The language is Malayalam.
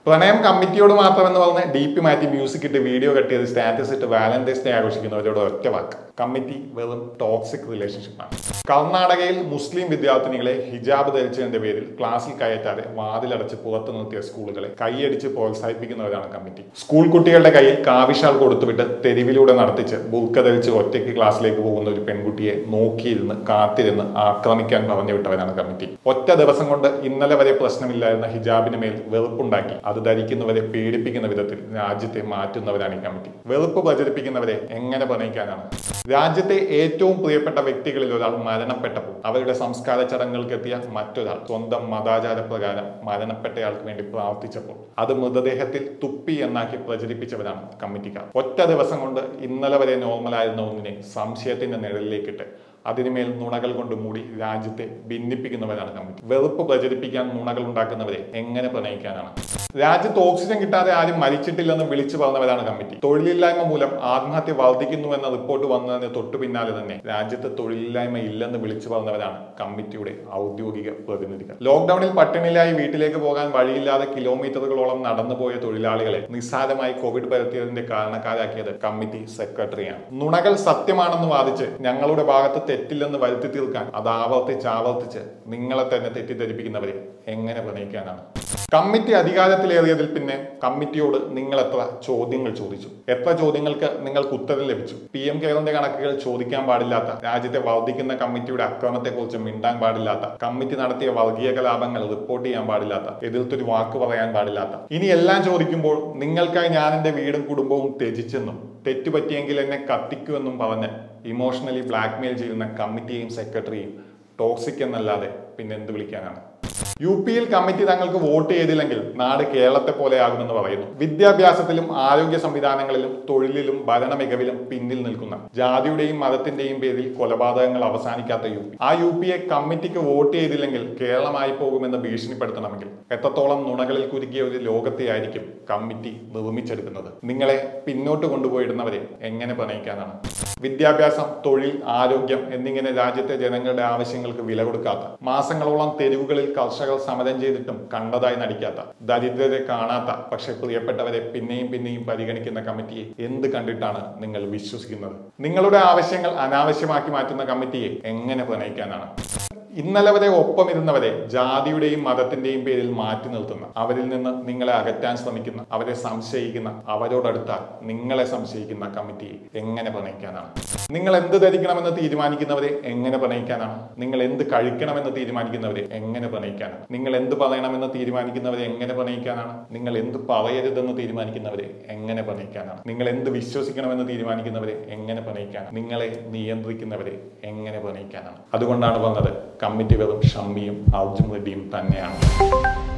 പ്രണയം കമ്മിറ്റിയോട് മാത്രമെന്ന് പറഞ്ഞ് ഡി പി മാറ്റി മ്യൂസിക് ഇട്ട് വീഡിയോ കട്ട് ചെയ്ത് സ്റ്റാറ്റസ് ഇട്ട് വാലന്റൈൻസ് ഡേ ആഘോഷിക്കുന്നവരോട് ഒറ്റ വാക്ക് കമ്മിറ്റി വെറും ടോക്സിക് റിലേഷൻഷിപ്പാണ് കർണാടകയിൽ മുസ്ലിം വിദ്യാർത്ഥിനികളെ ഹിജാബ് ധരിച്ചതിന്റെ പേരിൽ ക്ലാസ്സിൽ കയറ്റാതെ വാതിലടച്ച് പുറത്തു നിർത്തിയ സ്കൂളുകളെ കൈയടിച്ച് പ്രോത്സാഹിപ്പിക്കുന്നവരാണ് കമ്മിറ്റി സ്കൂൾ കുട്ടികളുടെ കയ്യിൽ കാവിഷാൾ കൊടുത്തുവിട്ട് തെരുവിലൂടെ നടത്തിച്ച് ബുർക്ക ധരിച്ച് ഒറ്റയ്ക്ക് ക്ലാസ്സിലേക്ക് പോകുന്ന ഒരു പെൺകുട്ടിയെ നോക്കിയിരുന്ന് കാത്തിരുന്ന് ആക്രമിക്കാൻ പറഞ്ഞു വിട്ടവരാണ് കമ്മിറ്റി ഒറ്റ ദിവസം കൊണ്ട് ഇന്നലെ വരെ പ്രശ്നമില്ലായിരുന്ന ഹിജാബിന് മേൽ വെറുപ്പുണ്ടാക്കി അത് ധരിക്കുന്നവരെ പേടിപ്പിക്കുന്ന വിധത്തിൽ രാജ്യത്തെ മാറ്റുന്നവരാണ് ഈ കമ്മിറ്റി വെറുപ്പ് പ്രചരിപ്പിക്കുന്നവരെ എങ്ങനെ പ്രണയിക്കാനാണ് രാജ്യത്തെ ഏറ്റവും പ്രിയപ്പെട്ട വ്യക്തികളിൽ ഒരാൾ മരണപ്പെട്ടപ്പോൾ അവരുടെ സംസ്കാര ചടങ്ങുകൾക്ക് എത്തിയ മറ്റൊരാൾ സ്വന്തം മതാചാര പ്രകാരം മരണപ്പെട്ടയാൾക്ക് വേണ്ടി പ്രാർത്ഥിച്ചപ്പോൾ അത് മൃതദേഹത്തിൽ തുപ്പി എന്നാക്കി പ്രചരിപ്പിച്ചവരാണ് കമ്മിറ്റിക്കാർ ഒറ്റ ദിവസം കൊണ്ട് ഇന്നലെ വരെ നോർമലായിരുന്ന ഒന്നിനെ സംശയത്തിന്റെ നിഴലിലേക്കിട്ട് അതിനുമേൽ നുണകൾ കൊണ്ട് മൂടി രാജ്യത്തെ ഭിന്നിപ്പിക്കുന്നവരാണ് കമ്മിറ്റി വെറുപ്പ് പ്രചരിപ്പിക്കാൻ നുണകൾ ഉണ്ടാക്കുന്നവരെ എങ്ങനെ പ്രണയിക്കാനാണ് രാജ്യത്ത് ഓക്സിജൻ കിട്ടാതെ ആരും മരിച്ചിട്ടില്ലെന്ന് വിളിച്ചു പറഞ്ഞവരാണ് കമ്മിറ്റി തൊഴിലില്ലായ്മ മൂലം ആത്മഹത്യ വർദ്ധിക്കുന്നുവെന്ന റിപ്പോർട്ട് വന്നതിന് തൊട്ടു പിന്നാലെ തന്നെ രാജ്യത്ത് തൊഴിലില്ലായ്മ ഇല്ലെന്ന് വിളിച്ചു പറഞ്ഞവരാണ് കമ്മിറ്റിയുടെ ഔദ്യോഗിക പ്രതിനിധികൾ ലോക്ഡൌണിൽ പട്ടിണിയിലായി വീട്ടിലേക്ക് പോകാൻ വഴിയില്ലാതെ കിലോമീറ്ററുകളോളം നടന്നുപോയ തൊഴിലാളികളെ നിസ്സാരമായി കോവിഡ് പരത്തിയതിന്റെ കാരണക്കാരാക്കിയത് കമ്മിറ്റി സെക്രട്ടറിയാണ് നുണകൾ സത്യമാണെന്ന് വാദിച്ച് ഞങ്ങളുടെ ഭാഗത്ത് തെറ്റില്ലെന്ന് വരുത്തി തീർക്കാൻ അത് ആവർത്തിച്ച് ആവർത്തിച്ച് നിങ്ങളെ തന്നെ തെറ്റിദ്ധരിപ്പിക്കുന്നവരെ എങ്ങനെ പ്രണയിക്കാനാണ് കമ്മിറ്റി അധികാരത്തിലേറിയതിൽ പിന്നെ കമ്മിറ്റിയോട് നിങ്ങൾ എത്ര ചോദ്യങ്ങൾ ചോദിച്ചു എത്ര ചോദ്യങ്ങൾക്ക് നിങ്ങൾക്ക് ഉത്തരം ലഭിച്ചു പി എം കെയറിന്റെ കണക്കുകൾ ചോദിക്കാൻ പാടില്ലാത്ത രാജ്യത്തെ വർദ്ധിക്കുന്ന കമ്മിറ്റിയുടെ അക്രമത്തെക്കുറിച്ച് മിണ്ടാൻ പാടില്ലാത്ത കമ്മിറ്റി നടത്തിയ വർഗീയ കലാപങ്ങൾ റിപ്പോർട്ട് ചെയ്യാൻ പാടില്ലാത്ത എതിർത്തൊരു വാക്ക് പറയാൻ പാടില്ലാത്ത ഇനി എല്ലാം ചോദിക്കുമ്പോൾ നിങ്ങൾക്കായി ഞാൻ എന്റെ വീടും കുടുംബവും ത്യജിച്ചെന്നും തെറ്റുപറ്റിയെങ്കിൽ എന്നെ കത്തിക്കുമെന്നും പറഞ്ഞ് ഇമോഷണലി ബ്ലാക്ക്മെയിൽ ചെയ്യുന്ന കമ്മിറ്റിയും സെക്രട്ടറിയും ടോക്സിക് എന്നല്ലാതെ പിന്നെ എന്ത് വിളിക്കാനാണ് യു പിയിൽ കമ്മിറ്റി തങ്ങൾക്ക് വോട്ട് ചെയ്തില്ലെങ്കിൽ നാട് കേരളത്തെ പോലെയാകുമെന്ന് പറയുന്നു വിദ്യാഭ്യാസത്തിലും ആരോഗ്യ സംവിധാനങ്ങളിലും തൊഴിലിലും ഭരണ മികവിലും പിന്നിൽ നിൽക്കുന്ന ജാതിയുടെയും മതത്തിന്റെയും പേരിൽ കൊലപാതകങ്ങൾ അവസാനിക്കാത്ത യു പി ആ യു പിയെ കമ്മിറ്റിക്ക് വോട്ട് ചെയ്തില്ലെങ്കിൽ കേരളമായി പോകുമെന്ന് ഭീഷണിപ്പെടുത്തണമെങ്കിൽ എത്രത്തോളം നുണകളിൽ കുരുക്കിയ ഒരു ലോകത്തെയായിരിക്കും കമ്മിറ്റി നിർമ്മിച്ചെടുക്കുന്നത് നിങ്ങളെ പിന്നോട്ട് കൊണ്ടുപോയിടുന്നവരെ എങ്ങനെ പ്രണയിക്കാനാണ് വിദ്യാഭ്യാസം തൊഴിൽ ആരോഗ്യം എന്നിങ്ങനെ രാജ്യത്തെ ജനങ്ങളുടെ ആവശ്യങ്ങൾക്ക് വില കൊടുക്കാത്ത മാസങ്ങളോളം തെരുവുകളിൽ കർഷകർ സമരം ചെയ്തിട്ടും കണ്ടതായി നടിക്കാത്ത ദരിദ്രരെ കാണാത്ത പക്ഷെ പ്രിയപ്പെട്ടവരെ പിന്നെയും പിന്നെയും പരിഗണിക്കുന്ന കമ്മിറ്റിയെ എന്ത് കണ്ടിട്ടാണ് നിങ്ങൾ വിശ്വസിക്കുന്നത് നിങ്ങളുടെ ആവശ്യങ്ങൾ അനാവശ്യമാക്കി മാറ്റുന്ന കമ്മിറ്റിയെ എങ്ങനെ പ്രണയിക്കാനാണ് ഇന്നലെ വരെ ഒപ്പമിരുന്നവരെ ജാതിയുടെയും മതത്തിന്റെയും പേരിൽ മാറ്റി നിർത്തുന്ന അവരിൽ നിന്ന് നിങ്ങളെ അകറ്റാൻ ശ്രമിക്കുന്ന അവരെ സംശയിക്കുന്ന അവരോടടുത്താൽ നിങ്ങളെ സംശയിക്കുന്ന കമ്മിറ്റിയെ എങ്ങനെ പ്രണയിക്കാനാണ് നിങ്ങൾ എന്ത് ധരിക്കണമെന്ന് തീരുമാനിക്കുന്നവരെ എങ്ങനെ പ്രണയിക്കാനാണ് നിങ്ങൾ എന്ത് കഴിക്കണമെന്ന് തീരുമാനിക്കുന്നവരെ എങ്ങനെ പ്രണയിക്കാനാണ് നിങ്ങൾ എന്ത് പറയണമെന്ന് തീരുമാനിക്കുന്നവരെ എങ്ങനെ പ്രണയിക്കാനാണ് നിങ്ങൾ എന്ത് പറയരുതെന്ന് തീരുമാനിക്കുന്നവരെ എങ്ങനെ പ്രണയിക്കാനാണ് നിങ്ങൾ എന്ത് വിശ്വസിക്കണമെന്ന് തീരുമാനിക്കുന്നവരെ എങ്ങനെ പ്രണയിക്കാനാണ് നിങ്ങളെ നിയന്ത്രിക്കുന്നവരെ എങ്ങനെ പ്രണയിക്കാനാണ് അതുകൊണ്ടാണ് പറഞ്ഞത് കമ്മിറ്റി വെറും ഷമ്മിയും അർജുൻ റെഡ്ഡിയും തന്നെയാണ്